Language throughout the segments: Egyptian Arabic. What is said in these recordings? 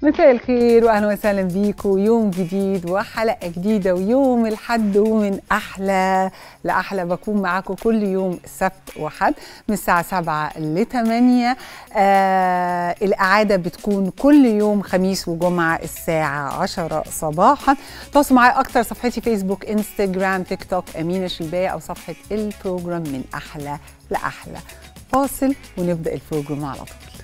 مساء الخير واهلا وسهلا بيكم يوم جديد وحلقه جديده ويوم الحد ومن احلى لاحلى بكون معاكم كل يوم سبت وحد من الساعه 7 ل 8 آه الاعاده بتكون كل يوم خميس وجمعه الساعه 10 صباحا تواصلوا معايا اكتر صفحتي فيسبوك انستجرام تيك توك امينه شلبايه او صفحه البروجرام من احلى لاحلى فاصل ونبدا البروجرام على طول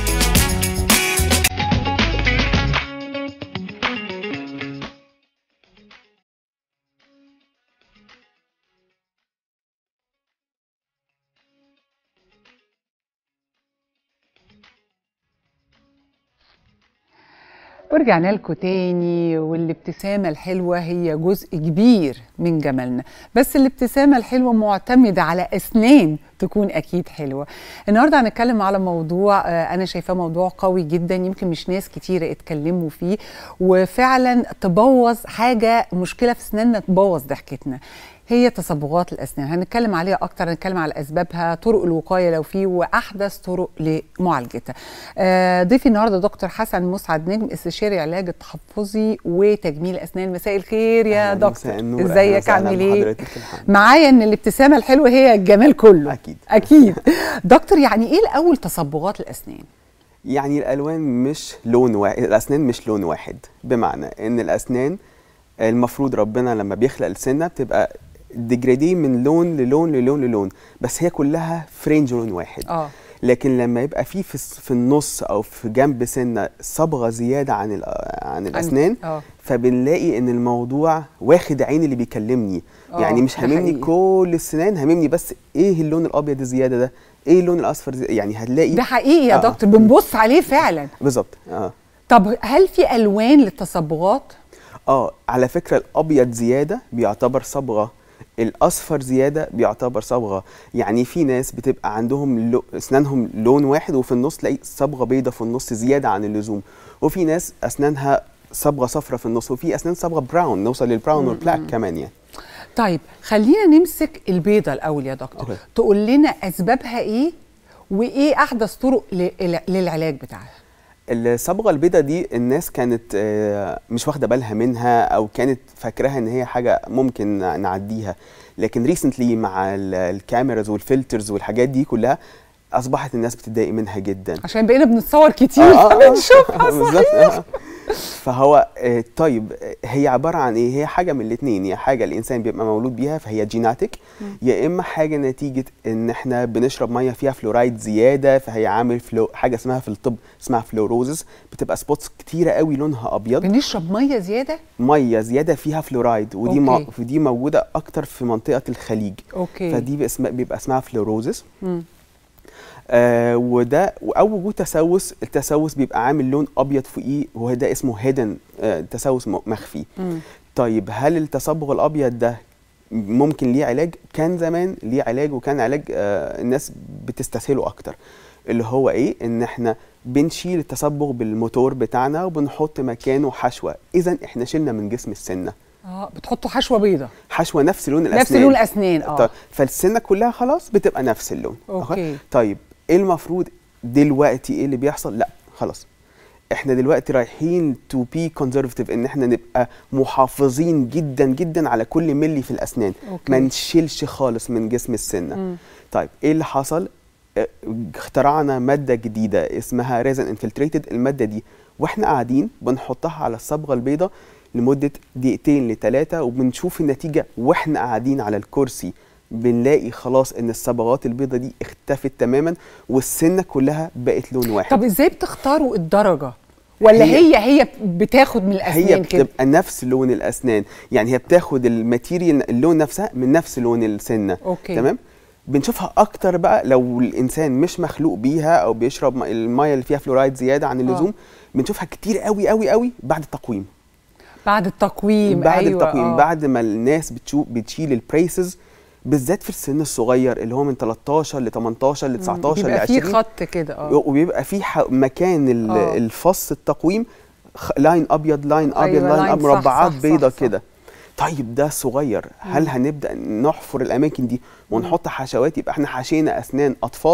ورجعنا لكم تاني والابتسامة الحلوة هي جزء كبير من جمالنا بس الابتسامة الحلوة معتمدة على أسنان تكون أكيد حلوة النهاردة هنتكلم على موضوع أنا شايفاه موضوع قوي جدا يمكن مش ناس كتيرة اتكلموا فيه وفعلا تبوظ حاجة مشكلة في أسناننا تبوظ ضحكتنا هي تصبغات الاسنان هنتكلم عليها اكتر هنتكلم على اسبابها طرق الوقايه لو في واحدث طرق لمعالجتها آه ضيفي النهارده دكتور حسن مسعد نجم استشاري علاج التحفظي وتجميل الاسنان مساء الخير يا دكتور ازيك عامل ايه معايا ان الابتسامه الحلوه هي الجمال كله اكيد اكيد دكتور يعني ايه الاول تصبغات الاسنان يعني الالوان مش لون واحد الاسنان مش لون واحد بمعنى ان الاسنان المفروض ربنا لما بيخلق السنه بتبقى ديجرادي من لون للون للون للون بس هي كلها فرنج لون واحد اه لكن لما يبقى في في, في النص او في جنب سنه صبغه زياده عن عن الاسنان اه فبنلاقي ان الموضوع واخد عين اللي بيكلمني آه، يعني مش ده هاممني حقيقي. كل السنان هاممني بس ايه اللون الابيض الزياده ده ايه اللون الاصفر زي... يعني هتلاقي ده حقيقي يا آه. دكتور بنبص عليه فعلا بالظبط اه طب هل في الوان للتصبغات اه على فكره الابيض زياده بيعتبر صبغه الاصفر زياده بيعتبر صبغه يعني في ناس بتبقى عندهم لو... اسنانهم لون واحد وفي النص تلاقي صبغه بيضه في النص زياده عن اللزوم وفي ناس اسنانها صبغه صفرة في النص وفي اسنان صبغه براون نوصل للبراون والبلاك كمان يعني طيب خلينا نمسك البيضة الأول يا دكتور أوكي. تقول لنا أسبابها إيه وإيه أحدث طرق ل- للعلاج بتاعها الصبغه البيضه دي الناس كانت آه، مش واخده بالها منها او كانت فاكراها ان هي حاجه ممكن نعديها لكن ريسنتلي مع ال- الكاميراز والفلترز والحاجات دي كلها اصبحت الناس بتتضايق منها جدا عشان بقينا بنتصور كتير آه، آه، آه. فبنشوفها بالظبط آه. فهو آه، طيب آه، هي عباره عن ايه هي حاجه من الاثنين هي حاجه الانسان بيبقى مولود بيها فهي جيناتيك يا اما حاجه نتيجه ان احنا بنشرب ميه فيها فلورايد زياده فهي عامل فلو حاجه اسمها في الطب اسمها فلوروزس بتبقى سبوتس كتيره قوي لونها ابيض بنشرب مية زيادة ميه زياده فيها فلورايد ودي مو... أوكي. دي موجوده اكتر في منطقه الخليج أوكي فدي باسم... بيبقى اسمها فلوروزس مم. آه وده او وجود تسوس التسوس بيبقى عامل لون ابيض فوقيه وهو ده اسمه هيدن آه تسوس م- مخفي مم. طيب هل التصبغ الابيض ده ممكن ليه علاج كان زمان ليه علاج وكان علاج آه الناس بتستسهله اكتر اللي هو ايه ان احنا بنشيل التصبغ بالموتور بتاعنا وبنحط مكانه حشوه اذا احنا شلنا من جسم السنه اه بتحطوا حشوة بيضة حشوه نفس لون الاسنان نفس لون الأسنان اه طيب فالسنه كلها خلاص بتبقى نفس اللون أوكي. طيب ايه المفروض دلوقتي ايه اللي بيحصل لا خلاص احنا دلوقتي رايحين تو بي كونزرفتيف ان احنا نبقى محافظين جدا جدا على كل ملي في الاسنان أوكي. ما نشيلش خالص من جسم السنه مم. طيب ايه اللي حصل اه، اخترعنا ماده جديده اسمها ريزن انفلتريتد الماده دي واحنا قاعدين بنحطها على الصبغه البيضاء لمده دقيقتين لثلاثه وبنشوف النتيجه واحنا قاعدين على الكرسي بنلاقي خلاص ان الصبغات البيضاء دي اختفت تماما والسنه كلها بقت لون واحد طب إزاي بتختاروا الدرجة ولا هي هي- هي بتاخد من هي الأسنان كده بتبقى نفس لون الاسنان يعني هي بتاخد الماتيريال اللون نفسها من نفس لون السنه أوكي. تمام بنشوفها اكتر بقى لو الانسان مش مخلوق بيها او بيشرب م- الميه اللي فيها فلورايد زياده عن اللزوم بنشوفها كتير قوي قوي قوي بعد التقويم بعد التقويم بعد أيوة التقويم آه. بعد ما الناس بتشوف بتشيل البريسز بالذات في السن الصغير اللي هو من 13 ل 18 ل 19 ل بيبقى في 20 خط كده اه وبيبقى في ح- مكان ال- آه. الفص التقويم خ- لاين ابيض لاين ابيض أيوة، لاين لاين ابيض صح، مربعات صح، بيضه صح، صح. كده طيب ده صغير هل هنبدا نحفر الاماكن دي ونحط حشوات يبقى احنا حشينا اسنان اطفال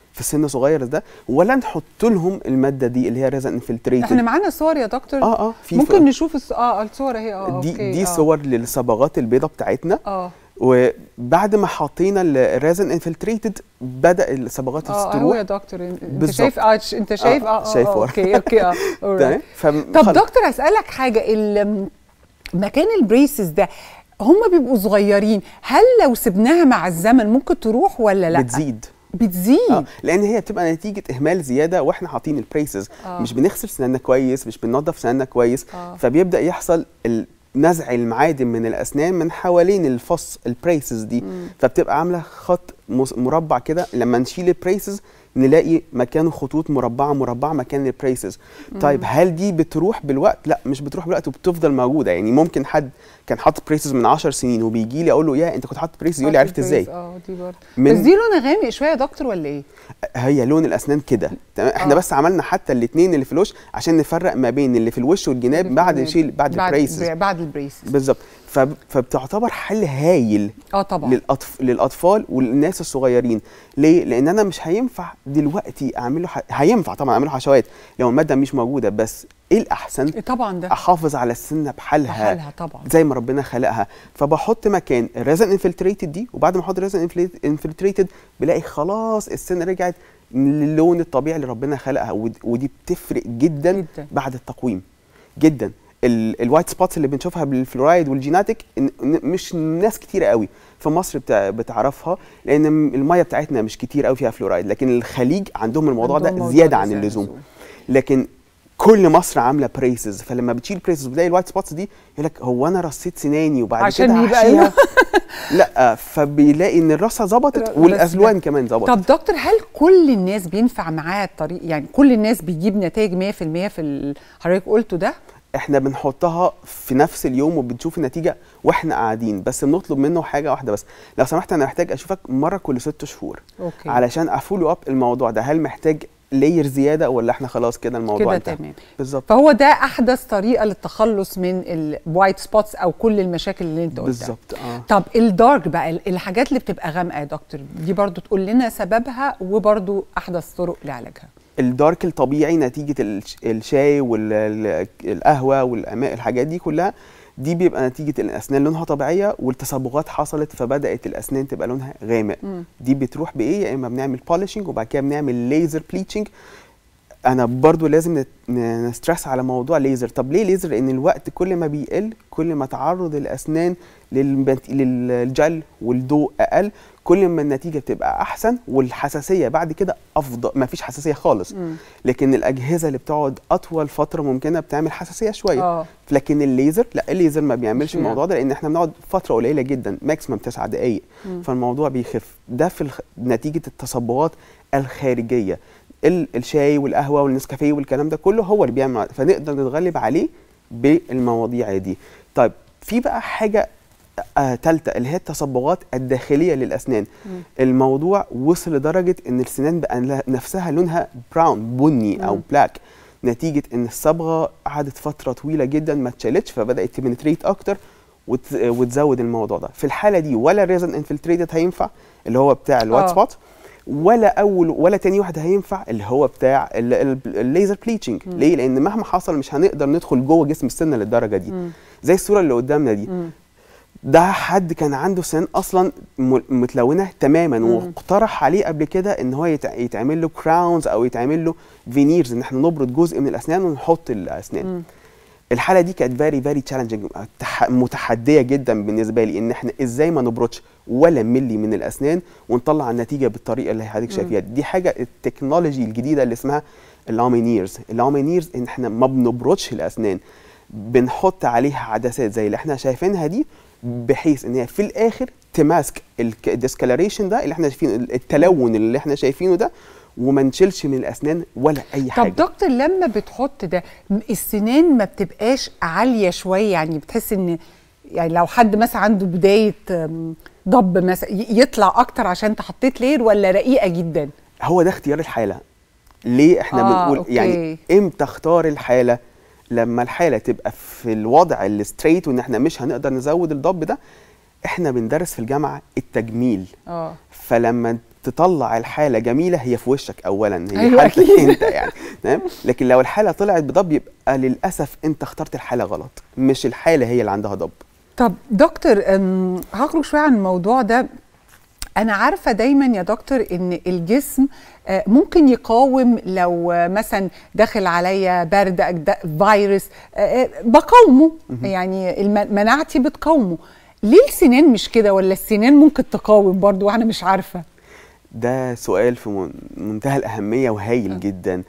في سن صغير ده ولا نحط لهم الماده دي اللي هي ريزن انفلتريتد احنا معانا صور يا دكتور اه اه في ممكن نشوف الص... اه الصور اهي اه دي أوكي. دي آه. صور للصبغات البيضاء بتاعتنا اه وبعد ما حطينا الريزن انفلتريتد بدا الصبغات اه هو تروح يا دكتور انت بالظبط. شايف اه ش- انت شايف اه, آه, شايف آه ورا. اوكي اوكي اه تمام alright. فم- طب خلاص. دكتور اسالك حاجه ال- مكان البريسز ده هم بيبقوا صغيرين هل لو سبناها مع الزمن ممكن تروح ولا لا بتزيد بتزيد اه لان هي بتبقى نتيجه اهمال زياده واحنا حاطين البريسز آه. مش بنغسل سناننا كويس مش بننظف سناننا كويس آه. فبيبدا يحصل ال- نزع المعادن من الاسنان من حوالين الفص البريسز دي مم. فبتبقى عامله خط مس- مربع كده لما نشيل البريسز نلاقي مكانه خطوط مربعه مربعه مكان البريسز طيب هل دي بتروح بالوقت لا مش بتروح بالوقت وبتفضل موجوده يعني ممكن حد كان حاطط بريسز من 10 سنين وبيجي لي اقول له يا انت كنت حاطط بريسز يقول لي عرفت ازاي اه دي برضه من- بس دي لونها غامق شويه يا دكتور ولا ايه هي لون الاسنان كده تمام احنا آه. بس عملنا حتى الاثنين اللي في الوش عشان نفرق ما بين اللي في الوش والجناب بعد شيل بعد البريسز بعد البريسز بالظبط فب- فبتعتبر حل هايل اه طبعا للأطف... للاطفال والناس الصغيرين ليه لان انا مش هينفع دلوقتي اعمل له ح... هينفع طبعا اعمل له حشوات لو الماده مش موجوده بس ايه الاحسن إيه طبعا ده احافظ على السنه بحالها بحالها طبعا زي ما ربنا خلقها فبحط مكان الريزن انفلتريتد دي وبعد ما احط الريزن انفلتريتد بلاقي خلاص السن رجعت للون الطبيعي اللي ربنا خلقها ود- ودي بتفرق جدا, جداً. بعد التقويم جدا ال- الوايت سبوتس اللي بنشوفها بالفلورايد والجيناتيك إن- إن مش ناس كتير قوي في مصر بتاع بتعرفها لان الميه بتاعتنا مش كتير قوي فيها فلورايد لكن الخليج عندهم الموضوع عندهم ده موضوع زياده ده عن زي اللزوم اللزوم. لكن كل مصر عامله بريسز فلما بتشيل بريسز وتلاقي الوايت سبوتس دي يقول لك هو انا رصيت سناني وبعد عشان كده يبقى هحشيها لا فبيلاقي ان الرصه ظبطت بس والالوان كمان ظبطت طب دكتور هل كل الناس بينفع معاها الطريق يعني كل الناس بيجيب نتائج 100% في ال- حضرتك قلته ده احنا بنحطها في نفس اليوم وبنشوف النتيجه واحنا قاعدين بس بنطلب منه حاجه واحده بس لو سمحت انا محتاج اشوفك مره كل ست شهور اوكي علشان افولو اب الموضوع ده هل محتاج لاير زياده ولا احنا خلاص كده الموضوع كده انتهى تمام بالظبط فهو ده احدث طريقه للتخلص من الوايت سبوتس او كل المشاكل اللي انت قلتها بالظبط اه طب الدارك بقى ال- الحاجات اللي بتبقى غامقه يا دكتور دي برضو تقول لنا سببها وبرضو احدث طرق لعلاجها الدارك الطبيعي نتيجه الش- الشاي والقهوه والاماء الحاجات دي كلها دي بيبقى نتيجه الاسنان لونها طبيعيه والتصبغات حصلت فبدات الاسنان تبقى لونها غامق مم. دي بتروح بايه يا اما بنعمل بولشنج وبعد كده بنعمل ليزر بليتشنج انا برضو لازم نت- ن- نسترس على موضوع ليزر طب ليه ليزر لان الوقت كل ما بيقل كل ما تعرض الاسنان للبت- للجل والضوء اقل كل ما النتيجه بتبقى احسن والحساسيه بعد كده افضل ما فيش حساسيه خالص مم. لكن الاجهزه اللي بتقعد اطول فتره ممكنه بتعمل حساسيه شويه اه لكن الليزر لا الليزر ما بيعملش مش الموضوع ده لان احنا بنقعد فتره قليله جدا ماكسيمم 9 دقائق مم. فالموضوع بيخف ده في الخ... نتيجه التصبغات الخارجيه ال... الشاي والقهوه والنسكافيه والكلام ده كله هو اللي بيعمل فنقدر نتغلب عليه بالمواضيع دي طيب في بقى حاجه آه تالتة اللي هي التصبغات الداخليه للاسنان مم. الموضوع وصل لدرجه ان السنان بقى لها- نفسها لونها براون بني او مم. بلاك نتيجه ان الصبغه قعدت فتره طويله جدا ما اتشالتش فبدات تبنتريت اكتر وت... وتزود الموضوع ده في الحاله دي ولا الريزن انفلتريتد هينفع اللي هو بتاع الوايت آه. سبوت ولا اول ولا تاني واحد هينفع اللي هو بتاع ال- ال- الليزر بليتشنج مم. ليه لان مهما حصل مش هنقدر ندخل جوه جسم السنه للدرجه دي مم. زي الصوره اللي قدامنا دي مم. ده حد كان عنده سنان اصلا م- متلونه تماما مم. واقترح عليه قبل كده ان هو يتع- يتعمل له كراونز او يتعمل له فينيرز ان احنا نبرد جزء من الاسنان ونحط الاسنان مم. الحاله دي كانت فيري فيري تشالنجينج متحديه جدا بالنسبه لي ان احنا ازاي ما نبردش ولا ملي من الاسنان ونطلع النتيجه بالطريقه اللي حضرتك شايفيها دي حاجه التكنولوجي الجديده اللي اسمها اللامينيرز اللامينيرز ان احنا ما بنبردش الاسنان بنحط عليها عدسات زي اللي احنا شايفينها دي بحيث ان هي في الاخر تماسك الديسكالريشن ده اللي احنا شايفينه التلون اللي احنا شايفينه ده وما نشيلش من الاسنان ولا اي طب حاجه دكتور لما بتحط ده م- السنان ما بتبقاش عاليه شويه يعني بتحس ان يعني لو حد مثلا عنده بدايه أم، ضب مثلا ي- يطلع اكتر عشان انت حطيت لير ولا رقيقه جدا هو ده اختيار الحاله ليه احنا آه، بنقول أوكي. يعني امتى اختار الحاله لما الحاله تبقى في الوضع الستريت وان احنا مش هنقدر نزود الضب ده احنا بندرس في الجامعه التجميل اه فلما تطلع الحاله جميله هي في وشك اولا هي أيوة حالتك أكيد. انت يعني تمام لكن لو الحاله طلعت بضب يبقى للاسف انت اخترت الحاله غلط مش الحاله هي اللي عندها ضب طب دكتور أم، هخرج شويه عن الموضوع ده انا عارفه دايما يا دكتور ان الجسم آه، ممكن يقاوم لو آه، مثلا داخل عليا برد أجد- فيروس آه، آه، بقاومه يعني الم- مناعتي بتقاومه ليه السنان مش كده ولا السنان ممكن تقاوم برضو وانا مش عارفه ده سؤال في من- منتهى الاهميه وهايل جدا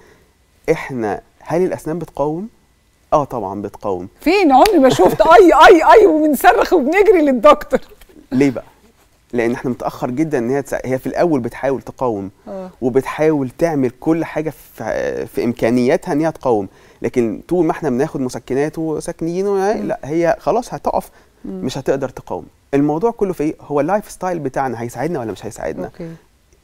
احنا هل الاسنان بتقاوم اه طبعا بتقاوم فين عمري ما شفت اي اي اي وبنصرخ وبنجري للدكتور ليه بقى لان احنا متاخر جدا ان هي تسا... هي في الاول بتحاول تقاوم آه. وبتحاول تعمل كل حاجه في, في امكانياتها ان هي تقاوم لكن طول ما احنا بناخد مسكنات وسكنين و... لا هي خلاص هتقف مش هتقدر تقاوم الموضوع كله في ايه هو اللايف ستايل بتاعنا هيساعدنا ولا مش هيساعدنا اوكي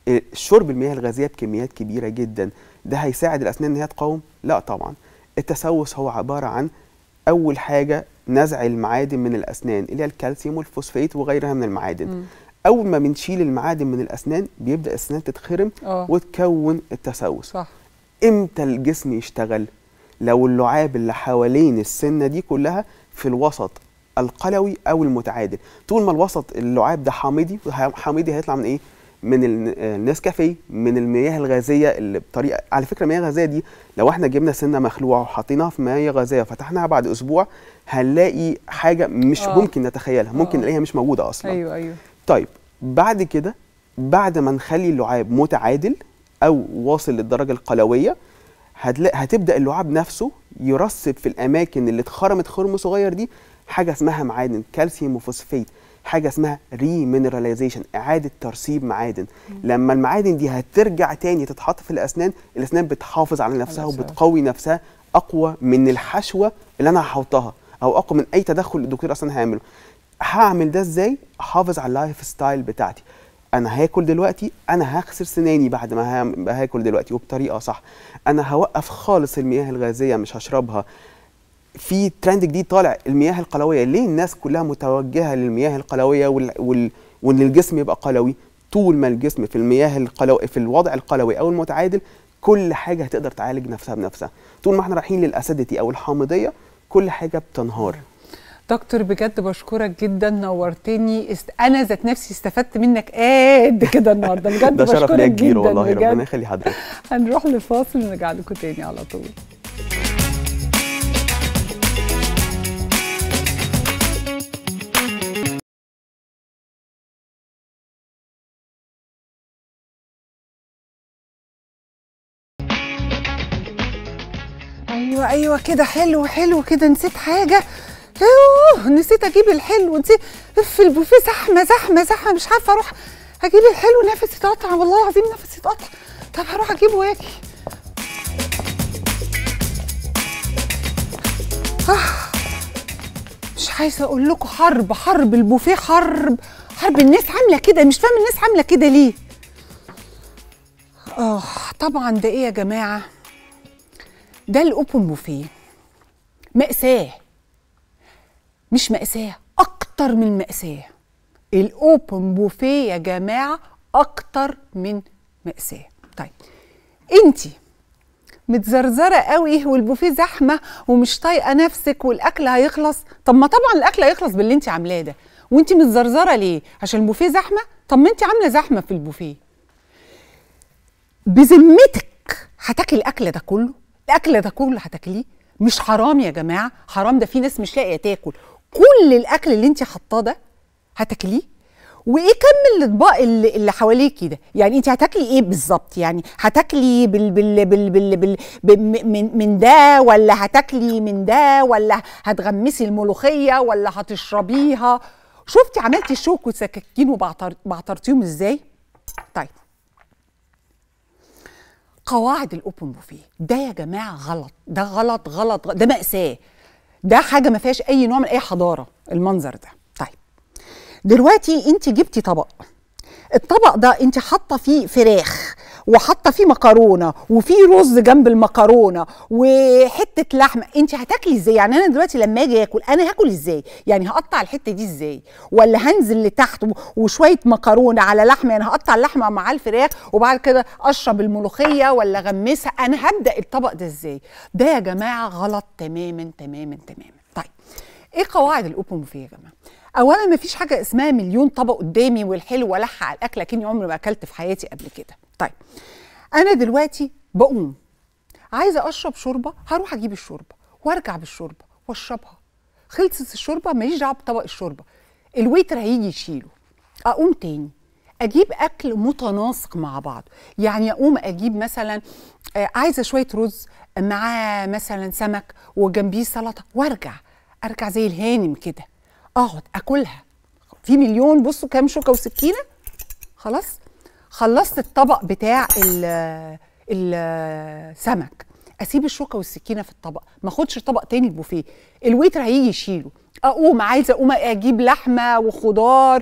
شرب المياه الغازيه بكميات كبيره جدا ده هيساعد الاسنان ان هي تقاوم لا طبعا التسوس هو عباره عن اول حاجه نزع المعادن من الاسنان اللي هي الكالسيوم والفوسفات وغيرها من المعادن مم. اول ما بنشيل المعادن من الاسنان بيبدا الاسنان تتخرم اه وتكون التسوس صح امتى الجسم يشتغل لو اللعاب اللي حوالين السنه دي كلها في الوسط القلوي او المتعادل طول ما الوسط اللعاب ده حامضي حامضي هيطلع من ايه من الن- النسكافيه من المياه الغازيه اللي بطريقه على فكره المياه الغازيه دي لو احنا جبنا سنه مخلوعه وحطيناها في مياه غازيه وفتحناها بعد اسبوع هنلاقي حاجه مش آه. ممكن نتخيلها ممكن آه. نلاقيها مش موجوده اصلا ايوه ايوه طيب بعد كده بعد ما نخلي اللعاب متعادل او واصل للدرجه القلويه هتلاقي هتبدا اللعاب نفسه يرسب في الاماكن اللي اتخرمت خرم صغير دي حاجه اسمها معادن كالسيوم وفوسفات حاجه اسمها ري مينراليزيشن اعاده ترسيب معادن لما المعادن دي هترجع تاني تتحط في الاسنان الاسنان بتحافظ على نفسها نفسها. وبتقوي نفسها اقوى من الحشوه اللي انا هحطها او اقوى من اي تدخل الدكتور اصلا هيعمله هعمل ده ازاي احافظ على اللايف ستايل بتاعتي انا هاكل دلوقتي انا هغسل سناني بعد ما هعم- هاكل دلوقتي وبطريقه صح انا هوقف خالص المياه الغازيه مش هشربها في ترند جديد طالع المياه القلويه ليه الناس كلها متوجهه للمياه القلويه وال... وال... وان الجسم يبقى قلوي طول ما الجسم في المياه القلوي في الوضع القلوي او المتعادل كل حاجه هتقدر تعالج نفسها بنفسها طول ما احنا رايحين للاسيديتي او الحامضيه كل حاجه بتنهار دكتور بجد بشكرك جدا نورتني است... انا ذات نفسي استفدت منك قد كده النهارده بجد ده شرف بشكرك ليا كبير جدا والله ربنا بجد يخلي حضرتك هنروح لفاصل ونرجع لكم تاني على طول ايوه ايوه كده حلو حلو كده نسيت حاجه اوه نسيت اجيب الحلو نسيت في البوفيه زحمه زحمه زحمه مش عارفه اروح اجيب الحلو نفسي اتقطع والله العظيم نفسي اتقطع طب هروح اجيبه واجي مش عايزه اقول لكم حرب حرب البوفيه حرب حرب الناس عامله كده مش فاهمه الناس عامله كده ليه اه طبعا ده ايه يا جماعه ده الاوبن بوفيه مأساة مش مأساة أكتر من مأساة الأوبن بوفيه يا جماعة أكتر من مأساة طيب أنتي متزرزرة قوي والبوفيه زحمة ومش طايقة نفسك والأكل هيخلص طب ما طبعا الأكل هيخلص باللي أنت عاملاه ده وأنت متزرزرة ليه؟ عشان البوفيه زحمة؟ طب ما أنت عاملة زحمة في البوفيه بذمتك هتاكلي الاكل ده كله الاكل ده كله هتاكليه مش حرام يا جماعه حرام ده في ناس مش لاقيه تاكل كل الاكل اللي انت حاطاه ده هتاكليه وايه كم الاطباق اللي, اللي حواليكي ده يعني انت هتاكلي ايه بالظبط يعني هتاكلي بال بال بال بال بال بال من من ده ولا هتاكلي من ده ولا هتغمسي الملوخيه ولا هتشربيها شفتي عملتي الشوك والسكاكين وبعترتيهم ازاي طيب قواعد الاوبن بوفيه ده يا جماعه غلط ده غلط غلط, غلط ده ماساه ده حاجه ما فيهاش اي نوع من اي حضاره المنظر ده طيب دلوقتي انت جبتي طبق الطبق ده انت حاطه فيه فراخ وحاطه فيه مكرونه وفي رز جنب المكرونه وحته لحمه انت هتاكلي ازاي يعني انا دلوقتي لما اجي اكل انا هاكل ازاي يعني هقطع الحته دي ازاي ولا هنزل لتحت و- وشويه مكرونه على لحمه يعني هقطع اللحمه مع الفراخ وبعد كده اشرب الملوخيه ولا اغمسها انا هبدا الطبق ده ازاي ده يا جماعه غلط تماما تماما تماما طيب ايه قواعد الاوبن بوفيه يا جماعه اولا مفيش حاجه اسمها مليون طبق قدامي والحلو والح على الاكل لكني عمري ما اكلت في حياتي قبل كده طيب انا دلوقتي بقوم عايزه اشرب شوربه هروح اجيب الشوربه وارجع بالشوربه واشربها خلصت الشوربه ماليش دعوه بطبق الشوربه الويتر هيجي يشيله اقوم تاني اجيب اكل متناسق مع بعض يعني اقوم اجيب مثلا آه، عايزه شويه رز معاه مثلا سمك وجنبيه سلطه وارجع ارجع زي الهانم كده اقعد اكلها في مليون بصوا كام شوكه وسكينه خلاص خلصت الطبق بتاع ال- السمك اسيب الشوكه والسكينه في الطبق ما اخدش طبق تاني البوفيه الويتر هيجي يشيله اقوم عايزه اقوم اجيب لحمه وخضار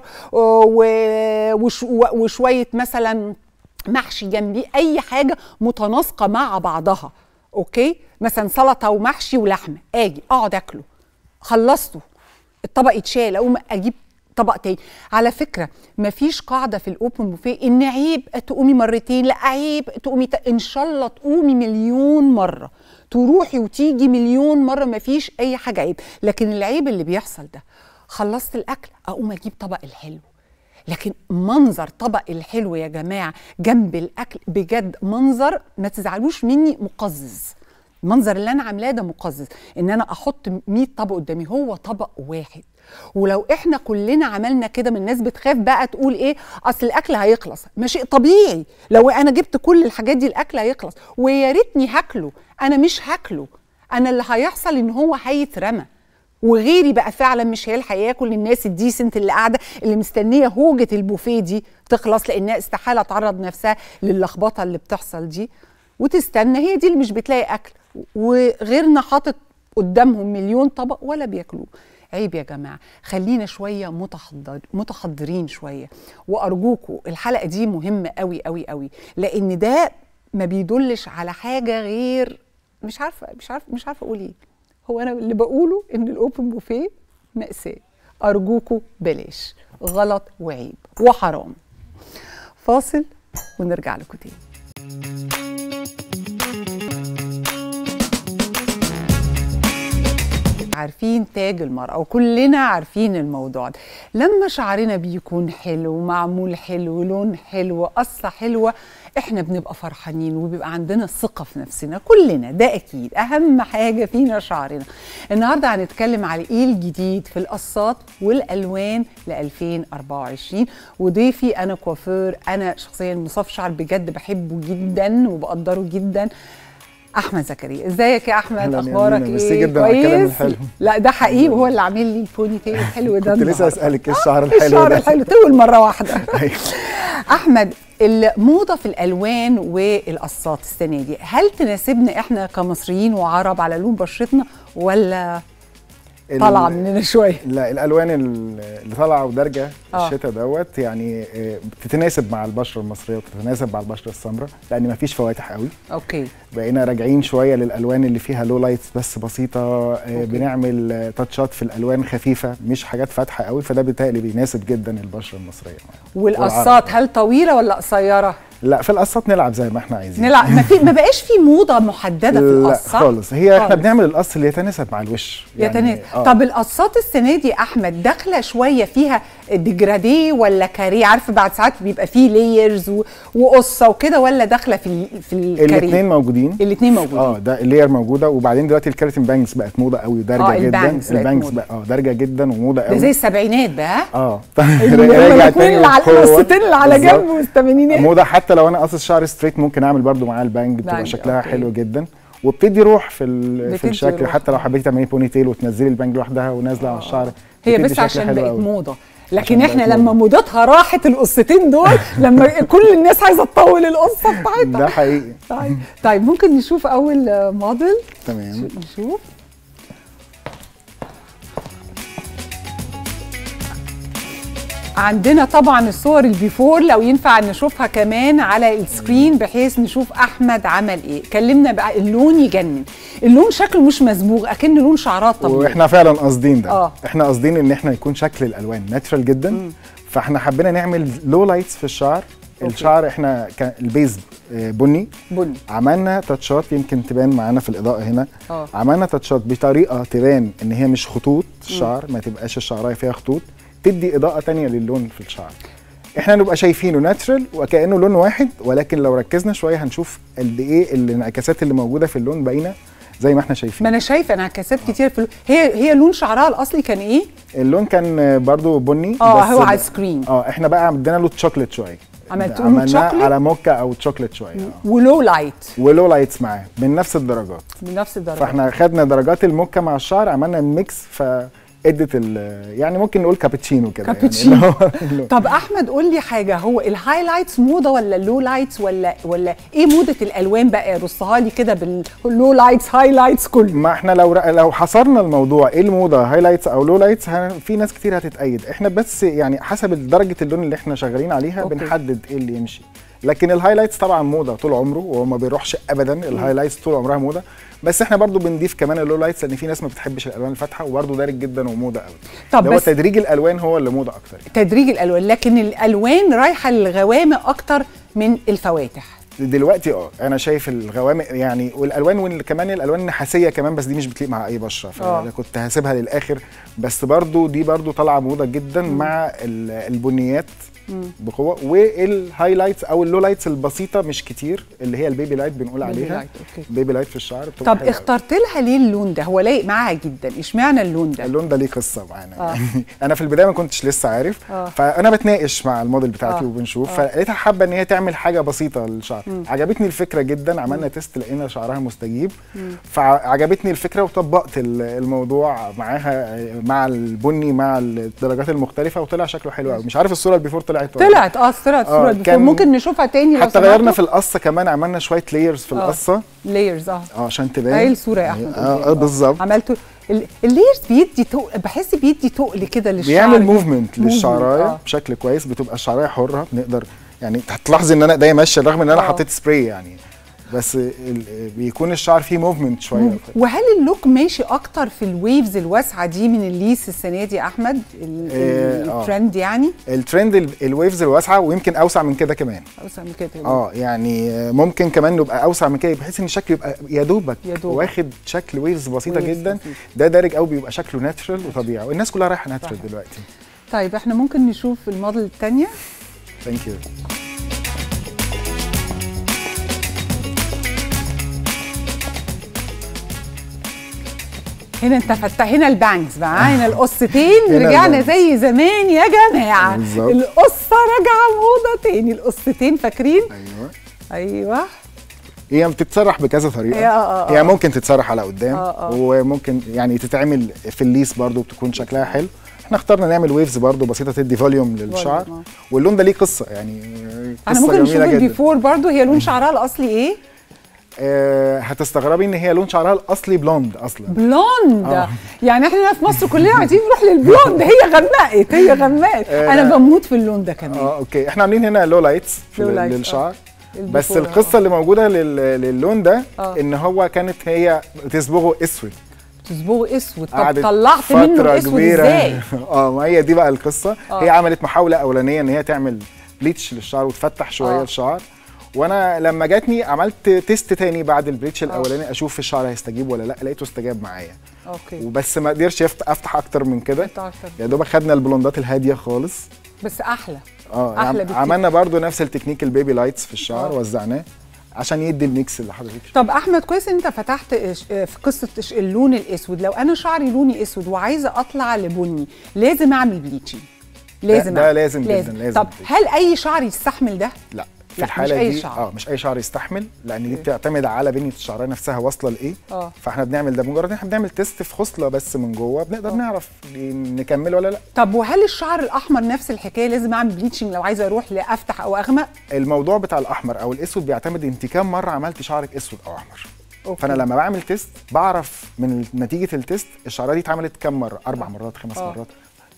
و- وش وشويه مثلا محشي جنبيه اي حاجه متناسقه مع بعضها اوكي مثلا سلطه ومحشي ولحمه اجي اقعد اكله خلصته الطبق يتشال اقوم اجيب طبق تاني على فكره مفيش قاعده في الاوبن بوفيه ان عيب تقومي مرتين لا عيب تقومي ت... ان شاء الله تقومي مليون مره تروحي وتيجي مليون مره مفيش اي حاجه عيب لكن العيب اللي بيحصل ده خلصت الاكل اقوم اجيب طبق الحلو لكن منظر طبق الحلو يا جماعه جنب الاكل بجد منظر ما تزعلوش مني مقزز المنظر اللي انا عاملاه ده مقزز ان انا احط 100 طبق قدامي هو طبق واحد ولو احنا كلنا عملنا كده من الناس بتخاف بقى تقول ايه اصل الاكل هيخلص ما شيء طبيعي لو انا جبت كل الحاجات دي الاكل هيخلص ويا ريتني هاكله انا مش هاكله انا اللي هيحصل ان هو هيترمى وغيري بقى فعلا مش هيلحق ياكل الناس الديسنت اللي قاعده اللي مستنيه هوجه البوفيه دي تخلص لانها استحاله تعرض نفسها للخبطه اللي بتحصل دي وتستنى هي دي اللي مش بتلاقي اكل وغيرنا حاطط قدامهم مليون طبق ولا بياكلوه عيب يا جماعه خلينا شويه متحضر متحضرين شويه وارجوكوا الحلقه دي مهمه قوي قوي قوي لان ده ما بيدلش على حاجه غير مش عارفه مش عارفه مش عارفه اقول ايه هو انا اللي بقوله ان الاوبن بوفيه ماساه ارجوكوا بلاش غلط وعيب وحرام فاصل ونرجع لكم تاني عارفين تاج المرأة وكلنا عارفين الموضوع ده لما شعرنا بيكون حلو معمول حلو لون حلو قصة حلوة احنا بنبقى فرحانين وبيبقى عندنا ثقة في نفسنا كلنا ده اكيد اهم حاجة فينا شعرنا النهاردة هنتكلم على ايه الجديد في القصات والالوان ل 2024 وضيفي انا كوافير انا شخصيا مصاف شعر بجد بحبه جدا وبقدره جدا احمد زكريا ازيك يا احمد أهلاً يا اخبارك أمينة، ميرسي ايه جداً على الكلام الحلو. لا ده حقيقي وهو اللي عامل لي البوني تيل الحلو ده كنت لسه النهاردة. اسالك ايه الشعر آه، الحلو الشعر ده الحلو طول مره واحده أيوة. احمد الموضه في الالوان والقصات السنه دي هل تناسبنا احنا كمصريين وعرب على لون بشرتنا ولا ال- طالعه مننا شويه لا الالوان ال- اللي طالعه ودارجه آه. الشتاء دوت يعني آه، بتتناسب مع البشره المصريه وتتناسب مع البشره السمراء لان مفيش فواتح قوي اوكي بقينا راجعين شويه للالوان اللي فيها لو لايتس بس بسيطه آه، بنعمل آه، تاتشات في الالوان خفيفه مش حاجات فاتحه قوي فده بالتالي بيناسب جدا البشره المصريه والقصات والعرب. هل طويله ولا قصيره لا في القصات نلعب زي ما احنا عايزين نلعب ما, في ما بقاش في موضه محدده في لا القص صح؟ خالص هي احنا خالص. بنعمل القص اللي يتناسب مع الوش يتناسب آه. طب القصات السنه دي يا احمد داخله شويه فيها ديجراديه ولا كاريه عارفه بعد ساعات بيبقى فيه لايرز و- وقصه وكده ولا داخله في ال- في الكاريه الاثنين موجودين الاثنين موجودين اه ده اللير موجوده وبعدين دلوقتي الكيراتين بانجز بقت موضه قوي ودارجه آه، جدا البانجز بقت البانجز موضة. بقى اه دارجه جدا وموضه ده قوي زي السبعينات بقى اه اللي هم راجع الاثنين تاني اللي على بقوة. القصتين اللي على بالظبط. جنب والثمانينات موضه حتى لو انا قاصص شعر ستريت ممكن اعمل برضو معاه البانج بتبقى بانج، شكلها أوكي. حلو جدا وبتدي روح في ال- في بتدي الشكل روح. حتى لو حبيتي تعملي بوني تيل وتنزلي البانج لوحدها ونازله على الشعر هي بتدي بس شكل عشان حلو بقت قوي. موضه لكن عشان بقت احنا لما موضة. موضتها راحت القصتين دول لما كل الناس عايزه تطول القصه بتاعتها ده حقيقي طيب طيب ممكن نشوف اول آه، موديل تمام نشوف عندنا طبعا الصور البيفور لو ينفع نشوفها كمان على السكرين بحيث نشوف احمد عمل ايه كلمنا بقى اللون يجنن اللون شكله مش مسبوغ اكن لون شعرات طبيعي واحنا فعلا قاصدين ده آه. احنا قاصدين ان احنا يكون شكل الالوان ناتشرال جدا فاحنا حبينا نعمل لو لايتس في الشعر أوكي. الشعر احنا كان البيز آه، بني بني عملنا تاتشات يمكن تبان معانا في الاضاءه هنا اه عملنا تاتشات بطريقه تبان ان هي مش خطوط الشعر ما تبقاش الشعرايه فيها خطوط تدي اضاءه تانية للون في الشعر احنا نبقى شايفينه ناتشرال وكانه لون واحد ولكن لو ركزنا شويه هنشوف قد ايه الانعكاسات اللي موجوده في اللون باينه زي ما احنا شايفين ما انا شايفه انعكاسات كتير في اللون. هي هي لون شعرها الاصلي كان ايه اللون كان برضو بني اه بس هو ب- على السكرين اه احنا بقى عندنا له تشوكلت شويه عملتوا له عملناه تشوكلت؟ على موكا او تشوكلت شويه آه. ولو لايت ولو لايتس معاه من نفس الدرجات بنفس الدرجه فاحنا خدنا درجات الموكا مع الشعر عملنا ميكس فادت ال- يعني ممكن نقول كابتشينو كده يعني كابتشينو. اللي هو اللون. طب احمد قول لي حاجه هو الهايلايتس موضه ولا اللو لايتس ولا ولا ايه موضه الالوان بقى رصها لي كده باللو لايتس هايلايتس كله ما احنا لو لو حصرنا الموضوع ايه الموضه هايلايتس او لو لايتس في ناس كتير هتتأيد احنا بس يعني حسب درجه اللون اللي احنا شغالين عليها أوكي. بنحدد ايه اللي يمشي لكن الهايلايتس طبعا موضه طول عمره وهو ما بيروحش ابدا الهايلايتس طول عمرها موضه بس احنا برضو بنضيف كمان اللو لايتس لان في ناس ما بتحبش الالوان الفاتحه وبرضو دارج جدا وموضه قوي طب اللي هو بس تدريج الالوان هو اللي موضه اكتر تدريج الالوان لكن الالوان رايحه للغوامق اكتر من الفواتح دلوقتي اه انا شايف الغوامق يعني والالوان وكمان الالوان النحاسيه كمان بس دي مش بتليق مع اي بشره آه. فانا كنت هسيبها للاخر بس برضو دي برضو طالعه موضه جدا مع ال- البنيات بقوه والهايلايتس او اللو لايتس البسيطه مش كتير اللي هي البيبي لايت بنقول بيبي عليها لايت، أوكي. بيبي لايت في الشعر بتبقى طب حلوة أوي. اخترت لها ليه اللون ده هو لايق معاها جدا اشمعنى اللون ده اللون ده ليه قصه معانا آه. يعني انا في البدايه ما كنتش لسه عارف آه. فانا بتناقش مع الموديل بتاعتي آه. وبنشوف آه. فلقيتها حابه ان هي تعمل حاجه بسيطه للشعر عجبتني الفكره جدا عملنا تيست لقينا شعرها مستجيب فعجبتني الفكره وطبقت ال- الموضوع معاها مع البني مع الدرجات المختلفه وطلع شكله حلو قوي مش عارف الصوره البيفور طلعت ولا لا. طلعت اه طلعت آه، صوره البيفور. كان- ممكن نشوفها تاني لو حتى غيرنا في القصه كمان عملنا شويه لايرز في القصه لايرز اه اه عشان تبان اهي الصوره يا احمد اه, آه بالظبط عملتوا ال- اللايرز بيدي تقل بحس بيدي تقل كده للشعر بيعمل موفمنت Movement، للشعرايه آه. بشكل كويس بتبقى الشعرايه حره بنقدر يعني هتلاحظي ان انا ايديا ماشيه رغم ان انا آه. حطيت سبراي يعني بس ال- بيكون الشعر فيه موفمنت شويه وهل اللوك ماشي اكتر في الويفز الواسعه دي من الليس السنه دي يا احمد ال- ال- آه، آه. الترند يعني الترند ال- الويفز الواسعه ويمكن اوسع من كده كمان اوسع من كده اه يعني ممكن كمان نبقى اوسع من كده بحيث ان الشكل يبقى يا دوبك يا دوبك. واخد شكل ويفز بسيطه Waves جدا بسيطة. ده دارج قوي بيبقى شكله ناتشرال وطبيعي والناس كلها رايحه ناتشرال صحيح. دلوقتي طيب احنا ممكن نشوف الموديل الثانيه ثانك يو هنا انت فتح هنا البانجز بقى هنا القصتين هنا رجعنا البانجز. زي زمان يا جماعه بالظبط. القصه راجعه موضه تاني القصتين فاكرين ايوه ايوه هي بتتسرح بكذا طريقه هي- آه، آه، هي آه. ممكن تتسرح على قدام آه، آه. وممكن يعني تتعمل في الليس برضو بتكون شكلها حلو احنا اخترنا نعمل ويفز برضو بسيطه تدي فوليوم للشعر آه. واللون ده ليه قصه يعني انا قصه ممكن نشوف جميله جدا البيفور برضو هي لون شعرها الاصلي ايه آه هتستغربي ان هي لون شعرها الاصلي بلوند اصلا بلوند آه. يعني احنا في مصر كلنا عايزين نروح للبلوند هي غمقت هي غمقت آه. انا بموت في اللون ده كمان اه اوكي احنا عاملين هنا لو لايتس في لو ال- لايتس، للشعر بس البيفور، القصه اللي موجوده لل- للون ده آه. ان هو كانت هي تصبغه اسود تصبغه اسود طب قعدت طلعت منه فترة الاسود كبيرة. ازاي اه ما هي دي بقى القصه آه. هي عملت محاوله اولانيه ان هي تعمل بليتش للشعر وتفتح شويه آه. الشعر وانا لما جاتني عملت تيست تاني بعد البليتش الاولاني اشوف الشعر هيستجيب ولا لا لقيته استجاب معايا اوكي وبس ما قدرش يفت- افتح اكتر من كده أنت أكتر. يا دوبك خدنا البلوندات الهاديه خالص بس احلى اه أحلى عم- بكتير. عملنا برضو نفس التكنيك البيبي لايتس في الشعر آه. وزعناه عشان يدي الميكس اللي حضرتك طب احمد كويس ان انت فتحت إش- في قصه إش- اللون الاسود لو انا شعري لوني اسود وعايزه اطلع لبني لازم اعمل بليتشنج لازم ده أعمل. لازم جداً، لازم طب هل اي شعر يستحمل ده لا في لا، الحاله مش أي دي شعر. اه مش اي شعر يستحمل لان دي بتعتمد على بنيه الشعريه نفسها واصله لايه اه فاحنا بنعمل ده مجرد ان احنا بنعمل تيست في خصله بس من جوه بنقدر نعرف نكمل ولا لا طب وهل الشعر الاحمر نفس الحكايه لازم اعمل بليتشنج لو عايزه اروح لافتح او اغمق الموضوع بتاع الاحمر او الاسود بيعتمد انت كام مره عملت شعرك اسود او احمر أوكي. فانا لما بعمل تيست بعرف من نتيجه التيست الشعريه دي اتعملت كام مره اربع مرات خمس آه. مرات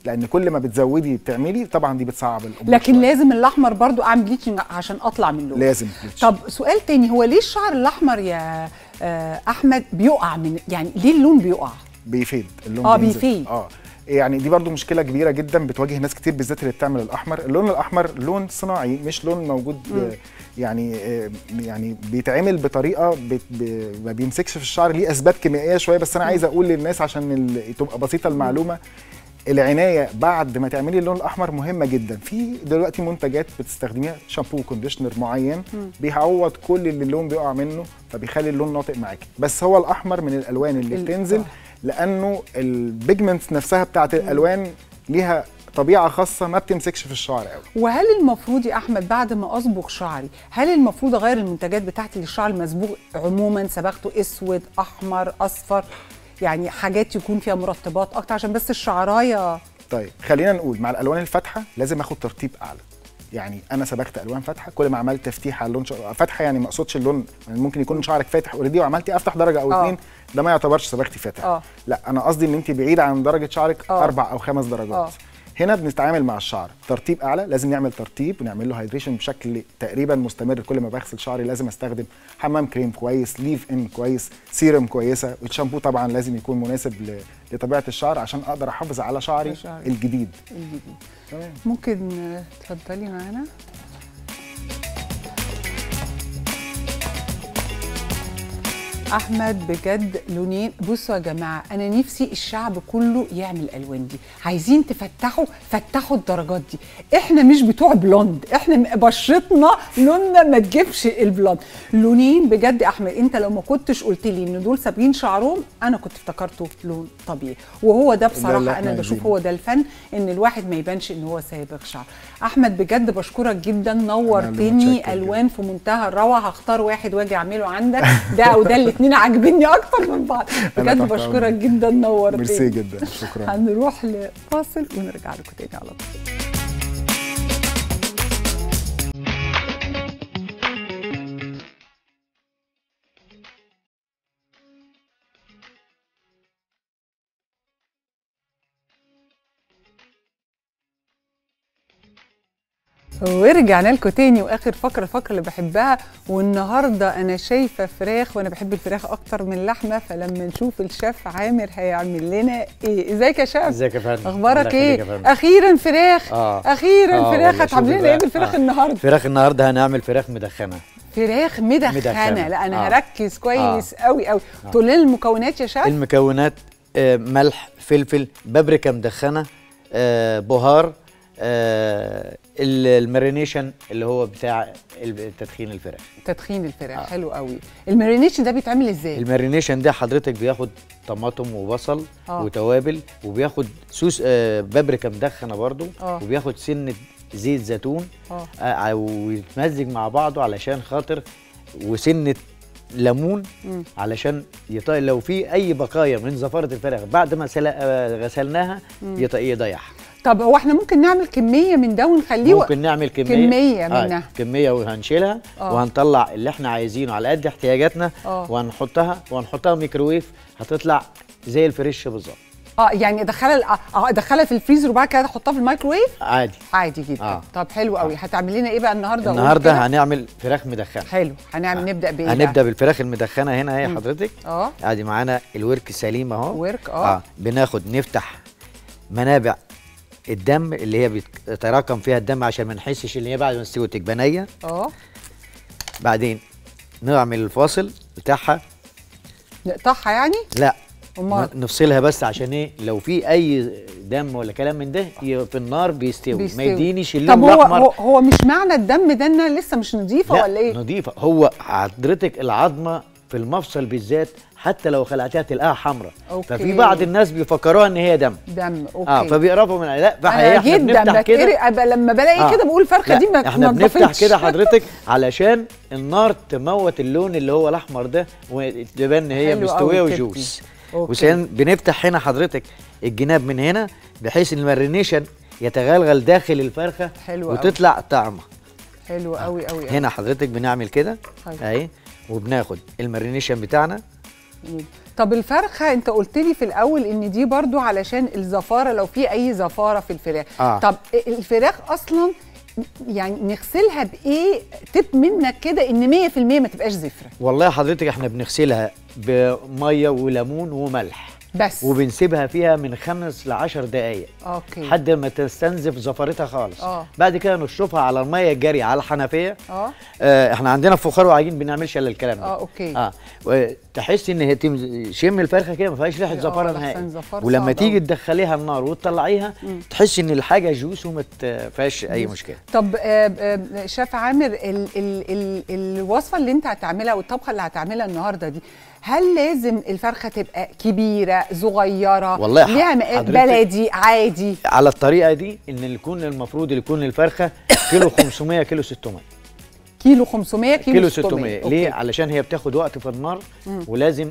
لان كل ما بتزودي بتعملي طبعا دي بتصعب الامور لكن شوية. لازم الاحمر برضو اعمل بليتشنج عشان اطلع من اللون لازم bleach. طب سؤال تاني هو ليه الشعر الاحمر يا آه، احمد بيقع من يعني ليه اللون بيقع بيفيد اللون آه، بينزل. بيفيد. اه يعني دي برضو مشكله كبيره جدا بتواجه ناس كتير بالذات اللي بتعمل الاحمر اللون الاحمر لون صناعي مش لون موجود آه، يعني آه، يعني بيتعمل بطريقه بت ب- ما بيمسكش في الشعر ليه اسباب كيميائيه شويه بس انا عايز اقول للناس عشان ال- تبقى بسيطه المعلومه العنايه بعد ما تعملي اللون الاحمر مهمه جدا في دلوقتي منتجات بتستخدميها شامبو كونديشنر معين بيعوض كل اللي اللون بيقع منه فبيخلي اللون ناطق معاكي بس هو الاحمر من الالوان اللي ال- بتنزل آه. لانه البيجمنتس نفسها بتاعت الالوان ليها طبيعه خاصه ما بتمسكش في الشعر قوي وهل المفروض يا احمد بعد ما اصبغ شعري هل المفروض اغير المنتجات بتاعتي للشعر المصبوغ عموما صبغته اسود احمر اصفر يعني حاجات يكون فيها مرطبات اكتر عشان بس الشعرايه طيب خلينا نقول مع الالوان الفاتحه لازم اخد ترتيب اعلى يعني انا صبغت الوان فاتحه كل ما عملت تفتيح على اللون شع- فاتحه يعني ما اقصدش اللون يعني ممكن يكون شعرك فاتح اوريدي وعملتي افتح درجه او آه. اتنين ده ما يعتبرش صبغتي فاتح آه. لا انا قصدي ان انت بعيده عن درجه شعرك آه. اربع او خمس درجات آه. هنا بنتعامل مع الشعر ترتيب اعلى لازم نعمل ترتيب ونعمل له هايدريشن بشكل تقريبا مستمر كل ما بغسل شعري لازم استخدم حمام كريم كويس ليف ان كويس سيرم كويسه والشامبو طبعا لازم يكون مناسب ل- لطبيعه الشعر عشان اقدر احافظ على شعري شعري. الجديد الجديد تمام ممكن آه، تفضلي معانا احمد بجد لونين بصوا يا جماعه انا نفسي الشعب كله يعمل الالوان دي عايزين تفتحوا فتحوا الدرجات دي احنا مش بتوع بلوند احنا بشرتنا لوننا ما تجيبش البلوند لونين بجد يا احمد انت لو ما كنتش قلت لي ان دول سابقين شعرهم انا كنت افتكرته لون طبيعي وهو ده اللي بصراحه إحنا انا بشوف عايزينه. هو ده الفن ان الواحد ما يبانش ان هو سابق شعر احمد بجد بشكرك جدا اللي نورتني متشكر الوان في منتهى الروعه هختار واحد واجي اعمله عندك ده او ده الاثنين عاجبيني اكتر من بعض أنا بجد تحت بشكرك أمرك. جدا نورتني ميرسي جدا شكرا هنروح لفاصل ونرجع لكم تاني على طول ورجعنا لكم تاني واخر فقره الفقره اللي بحبها والنهارده انا شايفه فراخ وانا بحب الفراخ اكتر من اللحمه فلما نشوف الشيف عامر هيعمل لنا ايه ازيك يا شيف ازيك يا فندم اخبارك الله ايه يخليك يا فندم. اخيرا فراخ اه اخيرا آه فراخ والله، هتعمل شوفي لنا ايه بقى. بالفراخ آه. النهارده فراخ النهارده هنعمل فراخ مدخنه فراخ مدخنه مدخنة. لا انا آه. هركز كويس قوي قوي تقول لنا المكونات يا شيف المكونات آه، ملح فلفل بابريكا مدخنه آه، بهار آه، ال- المارينيشن اللي هو بتاع ال- تدخين الفراخ تدخين الفراخ آه. حلو قوي المارينيشن ده بيتعمل ازاي المارينيشن ده حضرتك بياخد طماطم وبصل آه. وتوابل وبياخد سوس آه، بابريكا مدخنه برضو آه. وبياخد سنه زيت زيتون اه آه، ويتمزج مع بعضه علشان خاطر وسنه ليمون مم. علشان يط... لو في اي بقايا من زفاره الفراخ بعد ما سل... آه، غسلناها يط... يضيعها طب هو احنا ممكن نعمل كميه من ده ونخليه و- ممكن نعمل كميه كمية منها. كميه وهنشيلها آه. وهنطلع اللي احنا عايزينه على قد احتياجاتنا آه. وهنحطها وهنحطها ميكروويف هتطلع زي الفريش بالظبط اه يعني ادخلها اه ادخلها في الفريزر وبعد كده احطها في الميكروويف عادي عادي جدا آه. طب حلو قوي هتعمل لنا ايه بقى النهارده قول النهارده كده. هنعمل فراخ مدخنه حلو هنعمل نبدا بايه هنبدا بقى؟ بالفراخ المدخنه هنا اهي حضرتك اه ادي معانا الورك سليم اهو ورك اه, اه بناخد نفتح منابع الدم اللي هي بيتراكم فيها الدم عشان ما نحسش ان هي بعد ما تستوي تبقى نيه اه بعدين نعمل الفاصل بتاعها نقطعها يعني لا امال ن- نفصلها بس عشان ايه لو في اي دم ولا كلام من ده ي- في النار بيستوي, ما بيستوي. يدينيش طب اللون هو الاحمر هو, هو مش معنى الدم ده انها لسه مش نظيفه لا ولا ايه؟ نضيفه هو حضرتك العظمه في المفصل بالذات حتى لو خلعتها تلاقيها حمراء أوكي. ففي بعض الناس بيفكروها ان هي دم دم اوكي اه فبيقربوا من لا انا فاحنا احنا جدا بنفتح كده بتقري أبقى لما بلاقي آه. كده بقول الفرخه لا، دي ما احنا ما بنفتح اتضافتش. كده حضرتك علشان النار تموت اللون اللي هو الاحمر ده وتبان ان هي حلو مستويه أوي كده. وجوس أوكي. وسان بنفتح هنا حضرتك الجناب من هنا بحيث ان المارينيشن يتغلغل داخل الفرخه حلو أوي. وتطلع طعمه حلو قوي قوي هنا حضرتك بنعمل كده طيب. اهي وبناخد المارينيشن بتاعنا طب الفرخه انت قلت لي في الاول ان دي برضو علشان الزفاره لو في اي زفاره في الفراخ آه. طب الفراخ اصلا يعني نغسلها بايه تب منك كده ان 100% ما تبقاش زفره والله حضرتك احنا بنغسلها بميه وليمون وملح بس وبنسيبها فيها من خمس لعشر دقايق اوكي لحد ما تستنزف زفرتها خالص آه. بعد كده نشطفها على الميه الجاريه على الحنفيه اه آه احنا عندنا في فخار وعجين بنعملش الا الكلام ده اه اوكي اه وتحس ان هي تم- شم الفرخه كده ما فيهاش ريحه آه، زفاره لحسن نهائي زفار ولما صعب تيجي أوي. تدخليها النار وتطلعيها تحس ان الحاجه جوس وما ت- فيهاش اي مشكله طب آه، آه، شيف عامر ال ال ال الوصفه اللي انت هتعملها والطبخه اللي هتعملها النهارده دي هل لازم الفرخه تبقى كبيره صغيره والله ح- ليها مقاس حضرتك- بلدي عادي على الطريقه دي ان يكون المفروض يكون الفرخه كيلو 500 كيلو 600 كيلو 500 كيلو, كيلو 600 600 ليه علشان هي بتاخد وقت في النار ولازم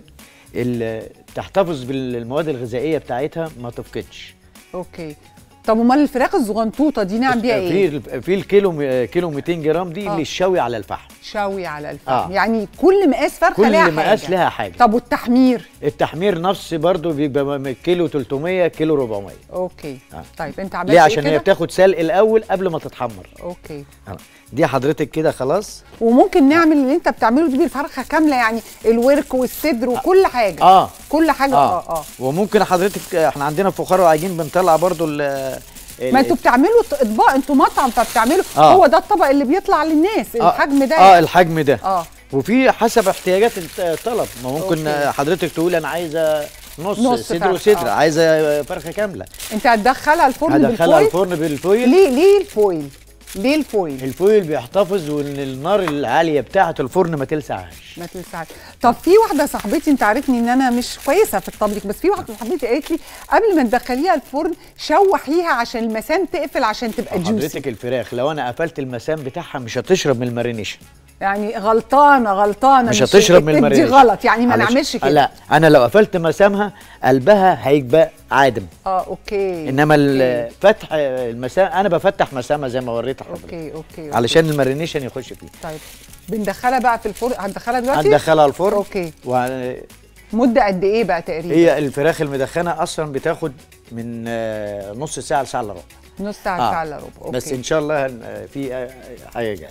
ال- تحتفظ بالمواد الغذائيه بتاعتها ما تفقدش اوكي طب امال الفراخ الزغنطوطه دي نعمل بيها ايه في في الكيلو كيلو 200 جرام دي آه. للشوي على الفحم شوي على الفحم آه. يعني كل مقاس فرخه كل لها مقاس حاجه لها حاجه طب والتحمير التحمير نفس برضو بيبقى من كيلو 300 كيلو 400 اوكي آه. طيب انت عملت ليه ايه عشان هي كده؟ بتاخد سلق الاول قبل ما تتحمر اوكي آه. دي حضرتك كده خلاص وممكن نعمل اللي انت بتعمله دي بالفرخه كامله يعني الورك والصدر وكل حاجه اه كل حاجه اه اه وممكن حضرتك احنا عندنا فخار وعجين بنطلع برضو ال ما انتوا بتعملوا ط- اطباق انتوا مطعم فبتعملوا آه. هو ده الطبق اللي بيطلع للناس آه، الحجم ده اه الحجم ده اه وفي حسب احتياجات الت- الطلب ما ممكن أوكي. حضرتك تقول انا عايزه نص, نص صدر فرخة، وصدر آه. عايزه فرخه كامله انت هتدخلها الفرن هدخلها بالفويل الفرن بالفويل ليه ليه الفويل ليه الفويل الفويل بيحتفظ وان النار العاليه بتاعه الفرن ما تلسعش ما تلسعش طب في واحده صاحبتي انت عارفني ان انا مش كويسه في الطبيخ بس في واحده صاحبتي قالت لي قبل ما تدخليها الفرن شوحيها عشان المسام تقفل عشان تبقى جوسي حضرتك الفراخ لو انا قفلت المسام بتاعها مش هتشرب من المارينيشن يعني غلطانه غلطانه مش هتشرب من دي المارينيشن غلط يعني ما علشان- نعملش كده لا انا لو قفلت مسامها قلبها هيبقى عادم اه اوكي انما أوكي. ال- فتح المسام انا بفتح مسامها زي ما وريت حضرتك اوكي اوكي, أوكي. علشان المارينيشن يخش فيه طيب بندخلها بقى في الفرن هندخلها دلوقتي هندخلها الفرن اوكي وهي مدة قد ايه بقى تقريبا؟ الفراخ المدخنه اصلا بتاخد من آه، نص ساعه لساعه الا ربع نص ساعة آه. ساعة الا ربع اوكي بس ان شاء الله هن- في آه، حاجه جايه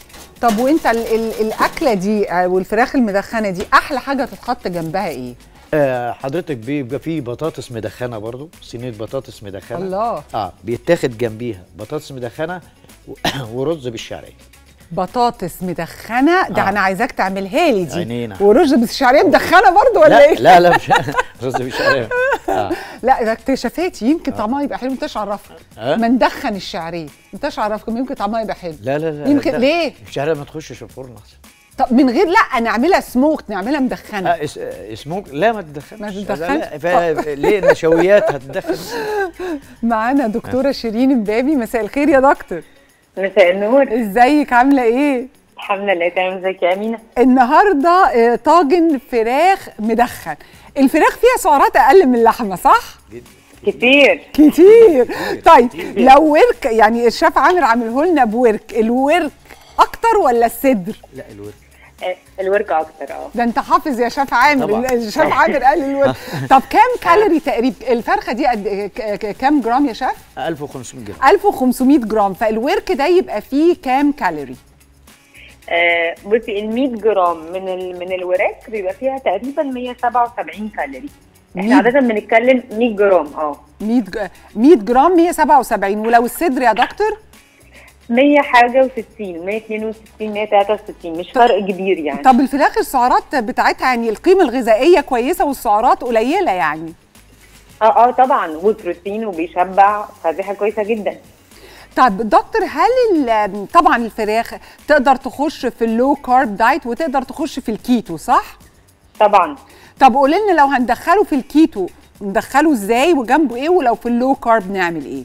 طب وانت ال ال الاكلة دي آه، والفراخ المدخنة دي احلى حاجة تتحط جنبها ايه؟ آه، حضرتك بيبقى فيه بطاطس مدخنه برضو صينيه بطاطس مدخنه الله اه بيتاخد جنبيها بطاطس مدخنه و- ورز بالشعريه بطاطس مدخنة ده آه. انا عايزاك تعملها لي دي عينينا. ورز بالشعريه مدخنة برضو ولا لا ايه؟ لا لا مش رز بالشعريه آه. لا ده اكتشافاتي يمكن طعمها يبقى حلو انتش عرفك آه. ما ندخن الشعريه انتش عرفكم يمكن طعمها يبقى حلو لا لا لا يمكن لا. ليه؟ الشعريه ما تخشش الفرن اصلا طب من غير لا نعملها سموك نعملها مدخنة آه اس- آه، سموك لا ما تدخنش ما لا، تدخنش؟ لا، ف- ليه النشويات هتدخن معانا دكتورة شيرين امبابي مساء الخير يا دكتور مساء النور ازيك عاملة ايه؟ الحمد لله تمام ازيك يا امينه النهارده آه، طاجن فراخ مدخن الفراخ فيها سعرات اقل من اللحمه صح كتير كتير طيب لو ورك يعني الشيف عامر عامله لنا بورك الورك اكتر ولا الصدر لا الورك آه، الورك اكتر اه ده انت حافظ يا شيف عامر طبعا. الشيف عامر قال الورك طب كام كالوري تقريبا الفرخه دي قد ك- ك- كام جرام يا شيف 1500 جرام 1500 جرام فالورك ده يبقى فيه كام كالوري آه، بصي ال 100 جرام من ال... من الوراك بيبقى فيها تقريبا 177 كالوري مية. احنا عاده بنتكلم 100 جرام اه 100 ج- 100 جرام 177 ولو الصدر يا دكتور 100 حاجه و60 162 163 مش فرق كبير يعني طب الفراخ السعرات بتاعتها يعني القيمه الغذائيه كويسه والسعرات قليله يعني اه اه طبعا وبروتين وبيشبع فدي حاجه كويسه جدا طب دكتور هل ال- طبعا الفراخ تقدر تخش في اللو كارب دايت وتقدر تخش في الكيتو صح طبعا طب قولي لنا لو هندخله في الكيتو ندخله ازاي وجنبه ايه ولو في اللو كارب نعمل ايه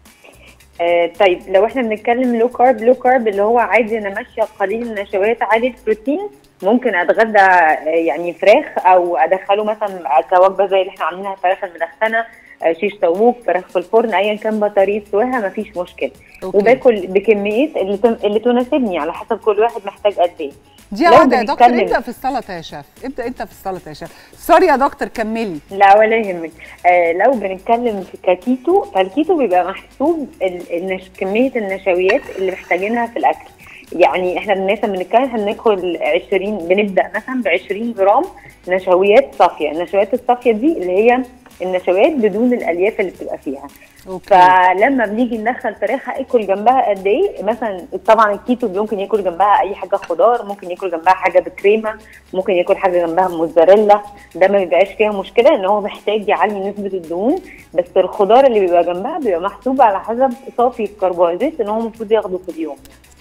آه طيب لو احنا بنتكلم لو كارب لو كارب اللي هو عادي انا ماشيه قليل النشويات عالي البروتين ممكن اتغدى آه، يعني فراخ او ادخله مثلا كوجبه زي اللي احنا عاملينها الفراخ المدخنه آه، شيش طاووق فراخ في الفرن ايا كان بطاريه سواها مفيش مشكله أوكي. وباكل بكميه اللي تن- اللي تناسبني على حسب كل واحد محتاج قد ايه دي لو عادة يا دكتور بنتكلم- ابدأ في السلطة يا شيف ابدأ انت في السلطة يا شيف سوري يا دكتور كملي لا ولا يهمك آه لو بنتكلم في ككيتو فالكيتو بيبقى محسوب ال- النش... كميه النشويات اللي محتاجينها في الاكل يعني احنا مثلا بنتكلم هناكل 20 بنبدا مثلا ب 20 جرام نشويات صافيه النشويات الصافيه دي اللي هي النشويات بدون الالياف اللي بتبقى فيها اوكي فلما بنيجي ندخل فراخ هاكل جنبها قد ايه مثلا طبعا الكيتو ممكن ياكل جنبها اي حاجه خضار ممكن ياكل جنبها حاجه بكريمه ممكن ياكل حاجه جنبها موزاريلا ده ما بيبقاش فيها مشكله ان هو محتاج يعلي نسبه الدهون بس الخضار اللي بيبقى جنبها بيبقى محسوب على حسب صافي الكربوهيدرات ان هو المفروض ياخده في اليوم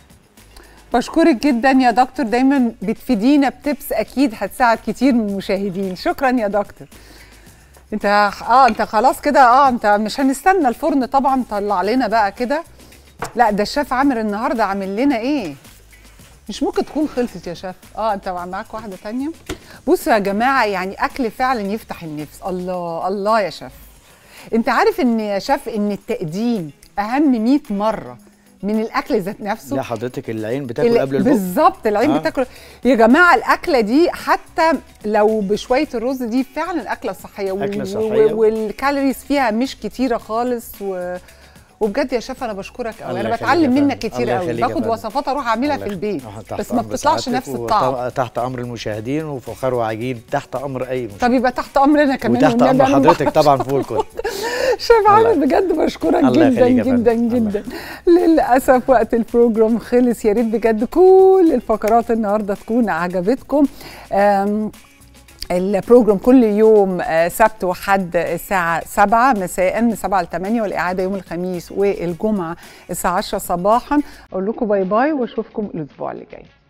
بشكرك جدا يا دكتور دايما بتفيدينا بتبس اكيد هتساعد كتير من المشاهدين شكرا يا دكتور انت اه انت خلاص كده اه انت مش هنستنى الفرن طبعا طلع لنا بقى كده لا ده الشيف عامر النهارده عامل لنا ايه مش ممكن تكون خلصت يا شيف اه انت معاك واحده تانية بصوا يا جماعه يعني اكل فعلا يفتح النفس الله الله يا شيف انت عارف ان يا شيف ان التقديم اهم 100 مره من الاكل ذات نفسه لا حضرتك العين بتاكل ال- قبل البق بالظبط العين آه. آه. بتاكل يا جماعه الاكله دي حتى لو بشويه الرز دي فعلا اكله صحيه و- أكلة و- صحية. والكالوريز فيها مش كتيره خالص و... وبجد يا شيف انا بشكرك قوي الله انا يخليك يا بتعلم منك فندم. كتير الله قوي يخليك يا باخد فندم. وصفات اروح اعملها الله في البيت يخليك. تحت بس ما أمر بتطلعش سعادتك نفس وط- الطعم تحت امر المشاهدين وفخار وعجين تحت امر اي مشاهد طب يبقى تحت امرنا كمان وتحت والنبي امر أنا ما حضرتك بعرفش طبعا فوق الكل شيف عامر الله- بجد بشكرك الله جدا يخليك يا فندم. جدا الله جدا للاسف وقت البروجرام خلص يا ريت بجد كل الفقرات النهارده تكون عجبتكم أم، البروجرام كل يوم آه، سبت وحد الساعة 7 مساء من 7 ل 8 والإعادة يوم الخميس والجمعة الساعة 10 صباحا أقول لكم باي باي وأشوفكم الأسبوع اللي جاي